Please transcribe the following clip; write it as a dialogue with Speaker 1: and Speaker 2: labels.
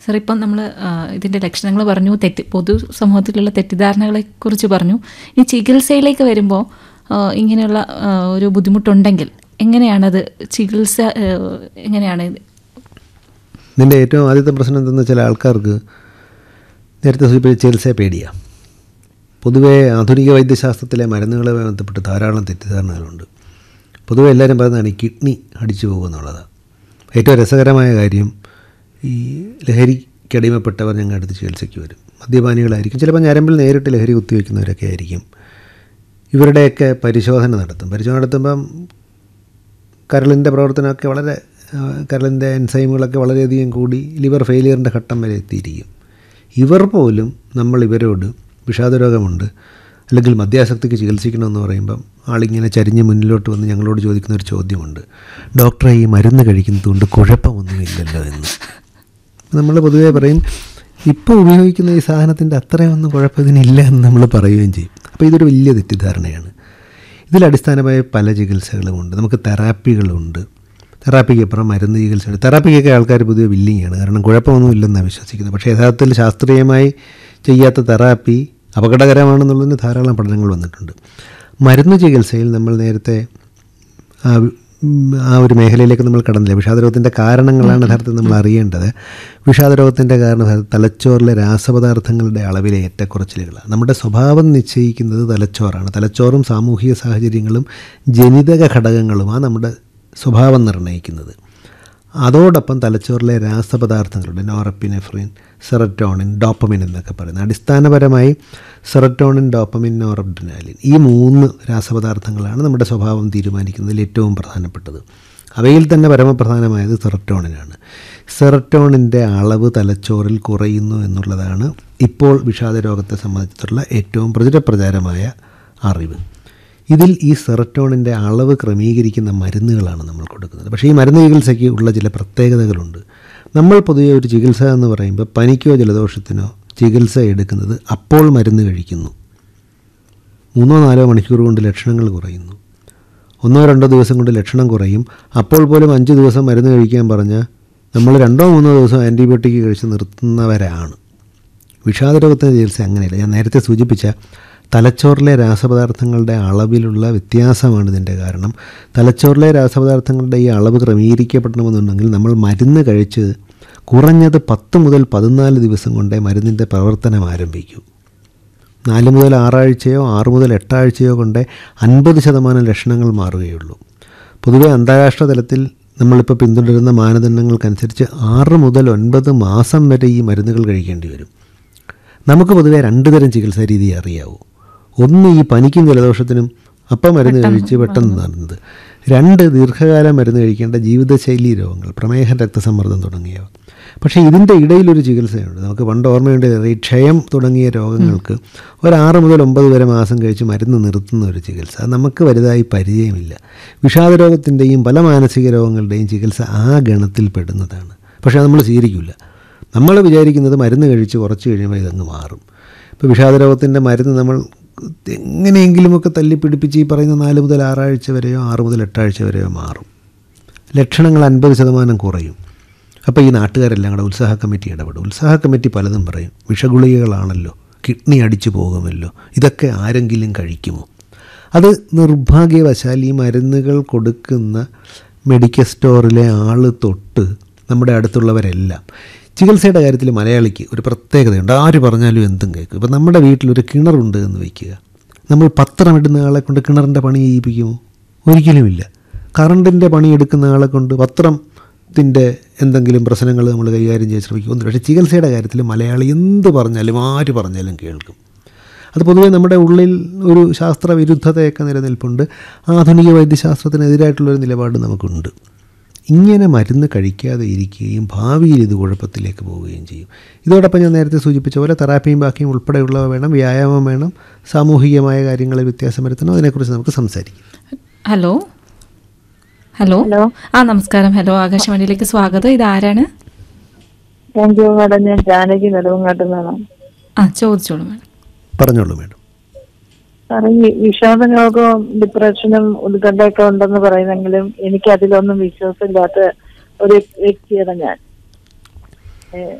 Speaker 1: Sir ഇപ്പം നമ്മൾ ഇതിൻ്റെ ലക്ഷണങ്ങൾ പറഞ്ഞു തെറ്റി പൊതു സമൂഹത്തിലുള്ള തെറ്റിദ്ധാരണകളെ കുറിച്ച് പറഞ്ഞു ഈ ചികിത്സയിലേക്ക് വരുമ്പോൾ ആ, ഇങ്ങനെയുള്ള ആ, ഒരു ബുദ്ധിമുട്ടുണ്ടെങ്കിൽ എങ്ങനെയാണത് ചികിത്സ ആ, എങ്ങനെയാണ് ഇത്?
Speaker 2: ഇതിൻ്റെ ഏറ്റവും ആദ്യത്തെ പ്രശ്നം എന്തെന്ന് വെച്ചാൽ ആൾക്കാർക്ക് നേരത്തെ സൂചിപ്പിച്ച ചികിത്സയെ പേടിയാണ് പൊതുവേ ആധുനിക വൈദ്യശാസ്ത്രത്തിലെ മരുന്നുകളുമായി ബന്ധപ്പെട്ട് ധാരാളം തെറ്റിദ്ധാരണകളുണ്ട് പൊതുവെ എല്ലാവരും പറയുന്നതാണ് ഈ കിഡ്നി അടിച്ചു പോകുക എന്നുള്ളതാണ് ഏറ്റവും രസകരമായ കാര്യം ഈ ലഹരിക്കടിമപ്പെട്ടവർ ഞങ്ങളുടെ അടുത്ത് ചികിത്സയ്ക്ക് വരും മദ്യപാനികളായിരിക്കും ചിലപ്പോൾ ഞരമ്പിൽ നേരിട്ട് ലഹരി കുത്തിവെക്കുന്നവരൊക്കെ ആയിരിക്കും ഇവരുടെയൊക്കെ പരിശോധന നടത്തും പരിശോധന നടത്തുമ്പം കരളിൻ്റെ പ്രവർത്തനമൊക്കെ വളരെ ആ, കരളിൻ്റെ എൻസൈമുകളൊക്കെ വളരെയധികം കൂടി ലിവർ ഫെയിലിയറിൻ്റെ ഘട്ടം വരെ എത്തിയിരിക്കും ഇവർ പോലും നമ്മൾ ഇവരോട് വിഷാദരോഗമുണ്ട് അല്ലെങ്കിൽ മദ്യാസക്തിക്ക് ചികിത്സിക്കണമെന്ന് പറയുമ്പം ആളിങ്ങനെ ചരിഞ്ഞ് മുന്നിലോട്ട് വന്ന് ഞങ്ങളോട് ചോദിക്കുന്ന ഒരു ചോദ്യമുണ്ട് ഡോക്ടറെ ഈ മരുന്ന് കഴിക്കുന്നതുകൊണ്ട് കുഴപ്പമൊന്നുമില്ലല്ലോ എന്ന് നമ്മൾ പൊതുവേ പറയും ഇപ്പോൾ ഉപയോഗിക്കുന്ന ഈ സാധനത്തിൻ്റെ അത്രയൊന്നും കുഴപ്പം ഇതിനില്ല എന്ന് നമ്മൾ പറയുകയും ചെയ്യും അപ്പോൾ ഇതൊരു വലിയ തെറ്റിദ്ധാരണയാണ് ഇതിൽ അടിസ്ഥാനമായ പല ചികിത്സകളുമുണ്ട് നമുക്ക് തെറാപ്പികളുണ്ട് തെറാപ്പിക്ക് അപ്പുറം മരുന്ന് ചികിത്സയുണ്ട് തെറാപ്പിക്കൊക്കെ ആൾക്കാർ പൊതുവെ വില്ലിങ്ങാണ് കാരണം കുഴപ്പമൊന്നും ഇല്ലെന്നാണ് വിശ്വസിക്കുന്നത് പക്ഷേ യഥാർത്ഥത്തിൽ ശാസ്ത്രീയമായി ചെയ്യാത്ത തെറാപ്പി അപകടകരമാണെന്നുള്ളതിന് ധാരാളം പഠനങ്ങൾ വന്നിട്ടുണ്ട് മരുന്ന് ചികിത്സയിൽ നമ്മൾ നേരത്തെ ആ വി- ഉം, ആ ഒരു മേഖലയിലേക്ക് നമ്മൾ കടന്നില്ല വിഷാദരോഗത്തിൻ്റെ കാരണങ്ങളാണ് യഥാർത്ഥത്തിൽ നമ്മൾ അറിയേണ്ടത് വിഷാദരോഗത്തിൻ്റെ കാരണം യഥാർത്ഥത്തിൽ തലച്ചോറിലെ രാസപദാർത്ഥങ്ങളുടെ അളവിലെ ഏറ്റക്കുറച്ചിലുകളാണ് നമ്മുടെ സ്വഭാവം നിശ്ചയിക്കുന്നത് തലച്ചോറാണ് തലച്ചോറും സാമൂഹിക സാഹചര്യങ്ങളും ജനിതക ഘടകങ്ങളുമാണ് നമ്മുടെ സ്വഭാവം നിർണ്ണയിക്കുന്നത് അതോടൊപ്പം തലച്ചോറിലെ രാസപദാർത്ഥങ്ങളുണ്ട് നോറപ്പിനെഫ്രിൻ സെററ്റോണിൻ ഡോപ്പമിൻ എന്നൊക്കെ പറയുന്നത് അടിസ്ഥാനപരമായി സെററ്റോണിൻ ഡോപ്പമിൻ നോറബ്ഡിനാലിൻ ഈ മൂന്ന് രാസപദാർത്ഥങ്ങളാണ് നമ്മുടെ സ്വഭാവം തീരുമാനിക്കുന്നതിൽ ഏറ്റവും പ്രധാനപ്പെട്ടത് അവയിൽ തന്നെ പരമപ്രധാനമായത് സെററ്റോണിനാണ് സെററ്റോണിൻ്റെ അളവ് തലച്ചോറിൽ കുറയുന്നു എന്നുള്ളതാണ് ഇപ്പോൾ വിഷാദരോഗത്തെ സംബന്ധിച്ചിട്ടുള്ള ഏറ്റവും പ്രചുരപ്രചാരമായ അറിവ് ഇതിൽ ഈ സെറട്ടോണിൻ്റെ അളവ് ക്രമീകരിക്കുന്ന മരുന്നുകളാണ് നമ്മൾ കൊടുക്കുന്നത് പക്ഷേ ഈ മരുന്ന് ചികിത്സയ്ക്ക് ഉള്ള ചില പ്രത്യേകതകളുണ്ട് നമ്മൾ പൊതുവെ ഒരു ചികിത്സ എന്ന് പറയുമ്പോൾ പനിക്കോ ജലദോഷത്തിനോ ചികിത്സ എടുക്കുന്നത് അപ്പോൾ മരുന്ന് കഴിക്കുന്നു മൂന്നോ നാലോ മണിക്കൂർ കൊണ്ട് ലക്ഷണങ്ങൾ കുറയുന്നു ഒന്നോ രണ്ടോ ദിവസം കൊണ്ട് ലക്ഷണം കുറയും അപ്പോൾ പോലും അഞ്ച് ദിവസം മരുന്ന് കഴിക്കാൻ പറഞ്ഞാൽ നമ്മൾ രണ്ടോ മൂന്നോ ദിവസം ആൻറ്റിബയോട്ടിക് കഴിച്ച് നിർത്തുന്നവരാണ് വിഷാദരോഗത്തിൻ്റെ ചികിത്സ അങ്ങനെയല്ല ഞാൻ നേരത്തെ സൂചിപ്പിച്ച തലച്ചോറിലെ രാസപദാർത്ഥങ്ങളുടെ അളവിലുള്ള വ്യത്യാസമാണ് ഇതിൻ്റെ കാരണം തലച്ചോറിലെ രാസപദാർത്ഥങ്ങളുടെ ഈ അളവ് ക്രമീകരിക്കപ്പെടണമെന്നുണ്ടെങ്കിൽ നമ്മൾ മരുന്ന് കഴിച്ച് കുറഞ്ഞത് പത്ത് മുതൽ പതിനാല് ദിവസം കൊണ്ടേ മരുന്നിൻ്റെ പ്രവർത്തനം ആരംഭിക്കൂ നാല് മുതൽ ആറാഴ്ചയോ ആറ് മുതൽ എട്ടാഴ്ചയോ കൊണ്ടേ അൻപത് ശതമാനം ലക്ഷണങ്ങൾ മാറുകയുള്ളൂ പൊതുവെ അന്താരാഷ്ട്ര തലത്തിൽ നമ്മളിപ്പോൾ പിന്തുടരുന്ന മാനദണ്ഡങ്ങൾക്കനുസരിച്ച് ആറ് മുതൽ ഒൻപത് മാസം വരെ ഈ മരുന്നുകൾ കഴിക്കേണ്ടി വരും നമുക്ക് പൊതുവെ രണ്ട് തരം ചികിത്സാ രീതി അറിയാവൂ ഒന്ന് ഈ പനിക്കും ജലദോഷത്തിനും അപ്പം മരുന്ന് കഴിച്ച് പെട്ടെന്ന് നടന്നത് രണ്ട് ദീർഘകാലം മരുന്ന് കഴിക്കേണ്ട ജീവിതശൈലി രോഗങ്ങൾ പ്രമേഹ രക്തസമ്മർദ്ദം തുടങ്ങിയവ പക്ഷേ ഇതിൻ്റെ ഇടയിലൊരു ചികിത്സയുണ്ട് നമുക്ക് പണ്ട് ഓർമ്മയുണ്ട് ഈ ക്ഷയം തുടങ്ങിയ രോഗങ്ങൾക്ക് ഒരു ആറ് മുതൽ ഒമ്പത് വരെ മാസം കഴിച്ച് മരുന്ന് നിർത്തുന്ന ഒരു ചികിത്സ അത് നമുക്ക് വലുതായി പരിചയമില്ല വിഷാദരോഗത്തിൻ്റെയും പല മാനസിക രോഗങ്ങളുടെയും ചികിത്സ ആ ഗണത്തിൽ പെടുന്നതാണ് പക്ഷേ അത് നമ്മൾ സ്വീകരിക്കില്ല നമ്മൾ വിചാരിക്കുന്നത് മരുന്ന് കഴിച്ച് കുറച്ച് കഴിയുമ്പോൾ ഇതങ്ങ് മാറും ഇപ്പോൾ വിഷാദരോഗത്തിൻ്റെ മരുന്ന് നമ്മൾ എങ്ങനെയെങ്കിലുമൊക്കെ തല്ലിപ്പിടിപ്പിച്ച് ഈ പറയുന്ന നാല് മുതൽ ആറാഴ്ച വരെയോ ആറ് മുതൽ എട്ടാഴ്ച വരെയോ മാറും ലക്ഷണങ്ങൾ അൻപത് ശതമാനം കുറയും അപ്പോൾ ഈ നാട്ടുകാരെല്ലാം കൂടെ ഉത്സാഹ കമ്മിറ്റി ഇടപെടും ഉത്സാഹ കമ്മിറ്റി പലതും പറയും വിഷഗുളികകളാണല്ലോ കിഡ്നി അടിച്ചു പോകുമല്ലോ ഇതൊക്കെ ആരെങ്കിലും കഴിക്കുമോ അത് നിർഭാഗ്യവശാൽ ഈ മരുന്നുകൾ കൊടുക്കുന്ന മെഡിക്കൽ സ്റ്റോറിലെ ആൾ തൊട്ട് നമ്മുടെ അടുത്തുള്ളവരെല്ലാം ചികിത്സയുടെ കാര്യത്തിൽ മലയാളിക്ക് ഒരു പ്രത്യേകതയുണ്ട് ആര് പറഞ്ഞാലും എന്തും കേൾക്കും ഇപ്പം നമ്മുടെ വീട്ടിലൊരു കിണറുണ്ട് എന്ന് വയ്ക്കുക നമ്മൾ പത്രം ഇടുന്ന ആളെ കൊണ്ട് കിണറിൻ്റെ പണി ചെയ്യിപ്പിക്കുമോ ഒരിക്കലുമില്ല കറണ്ടിൻ്റെ പണി എടുക്കുന്ന ആളെ കൊണ്ട് പത്രത്തിൻ്റെ എന്തെങ്കിലും പ്രശ്നങ്ങൾ നമ്മൾ കൈകാര്യം ചെയ്യാൻ ശ്രമിക്കുമെന്ന് പക്ഷേ ചികിത്സയുടെ കാര്യത്തിൽ മലയാളി എന്ത് പറഞ്ഞാലും ആര് പറഞ്ഞാലും കേൾക്കും അത് പൊതുവെ നമ്മുടെ ഉള്ളിൽ ഒരു ശാസ്ത്രവിരുദ്ധതയൊക്കെ നിലനിൽപ്പുണ്ട് ആധുനിക വൈദ്യശാസ്ത്രത്തിനെതിരായിട്ടുള്ളൊരു നിലപാട് നമുക്കുണ്ട് ഇങ്ങനെ മരുന്ന് കഴിക്കാതെ ഇരിക്കുകയും ഭാവിയിൽ ഇത് കുഴപ്പത്തിലേക്ക് പോവുകയും ചെയ്യും ഇതോടൊപ്പം ഞാൻ നേരത്തെ സൂചിപ്പിച്ച പോലെ തെറാപ്പിയും ബാക്കിയും ഉൾപ്പെടെയുള്ളവ വേണം വ്യായാമം വേണം സാമൂഹികമായ കാര്യങ്ങളിൽ വ്യത്യാസം വരുത്തണം അതിനെക്കുറിച്ച് നമുക്ക് സംസാരിക്കാം
Speaker 1: ഹലോ ഹലോ
Speaker 3: ഹലോ
Speaker 1: ആ നമസ്കാരം ഹലോ ആകാശവാണിയിലേക്ക് സ്വാഗതം ഇത് ആരാണ്
Speaker 3: താങ്ക് യു മാഡം ഞാൻ ജാനകി നെടുവങ്ങാട്ട് നിന്നാണ്
Speaker 1: ആ ചോദിച്ചോളൂ മാഡം
Speaker 2: പറഞ്ഞോളൂ മേഡം
Speaker 3: സാറേ ഈ വിഷാദ രോഗവും ഡിപ്രഷനും ഉത്കണ്ഠയൊക്കെ ഉണ്ടെന്ന് പറയുന്നെങ്കിലും എനിക്ക് അതിലൊന്നും വിശ്വാസമില്ലാത്ത ഒരു വ്യക്തിയാണ് ഞാൻ ഏഹ്